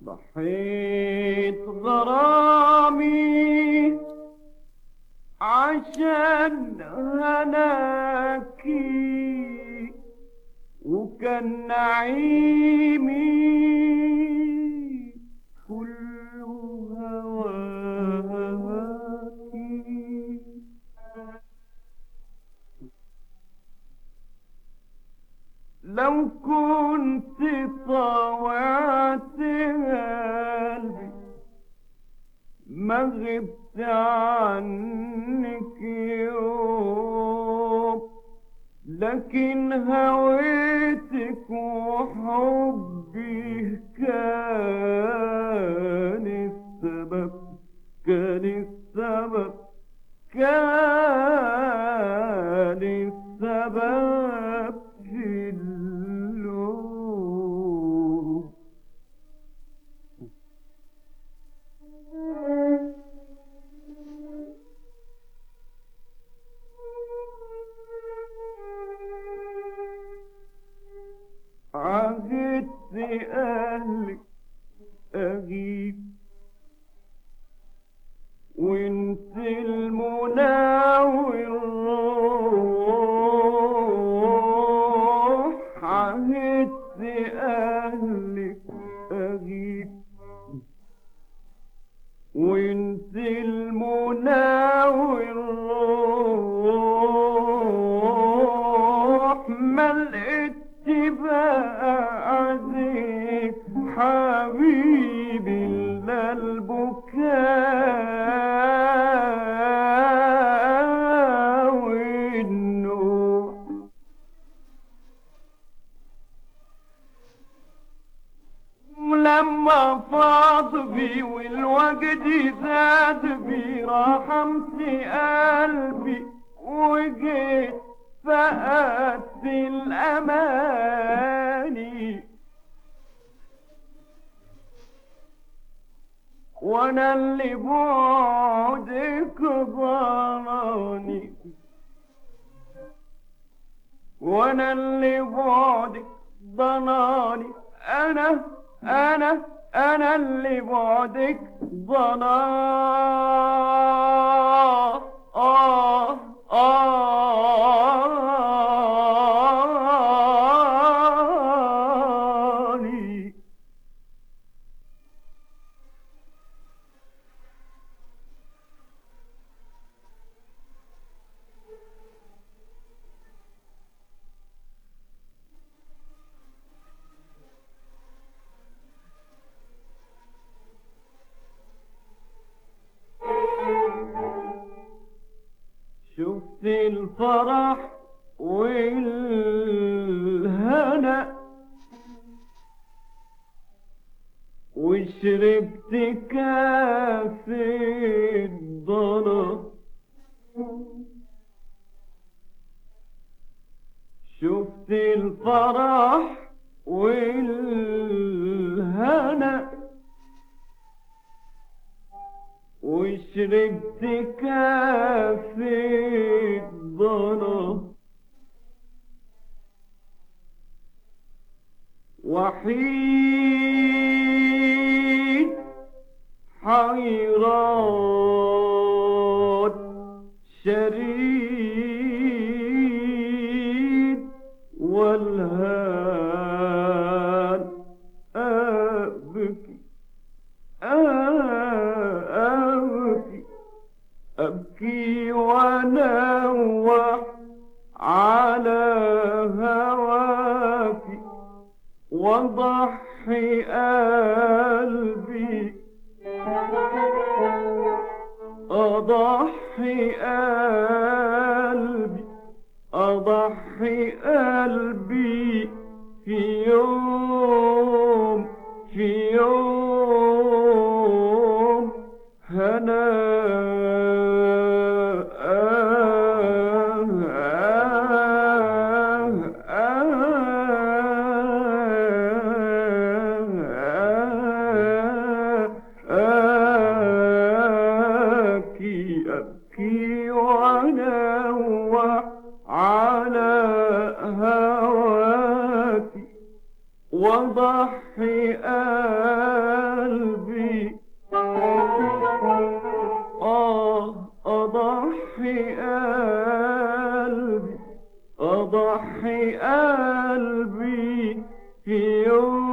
ضحيت غرامي عشان هناكي وكان نعيمي كل هواكي لو كنت طوعت قلبي ما غبت عنك يوم لكن هويتك وحبي كان السبب كان السبب كان السبب في اللوم عهدت أهلك أغيب وانت المنى والروح عهدت أهلك أغيب وانت المنى والروح ما لقيت بقى عزيز حبيبي إلا البكاء والنوح لما فاض بي والوجد زاد بي رحمت قلبي وجيت فقدت الأماني وانا اللي بعدك ضراني وانا اللي بعدك ضناني انا انا انا اللي بعدك ضنا آه آه شفت الفرح والهنا وشربت كاس الضنا شفت الفرح والهنا وشربت كاس الضنا وحيد حيران شريد والهان أبكي أبكي أبكي وأنوح على هواك وضحي قلبي أضحي قلبي أضحي قلبي في يوم في يوم هنا أبكي أبكي وأنوح على هواك وضحي قلبي في يوم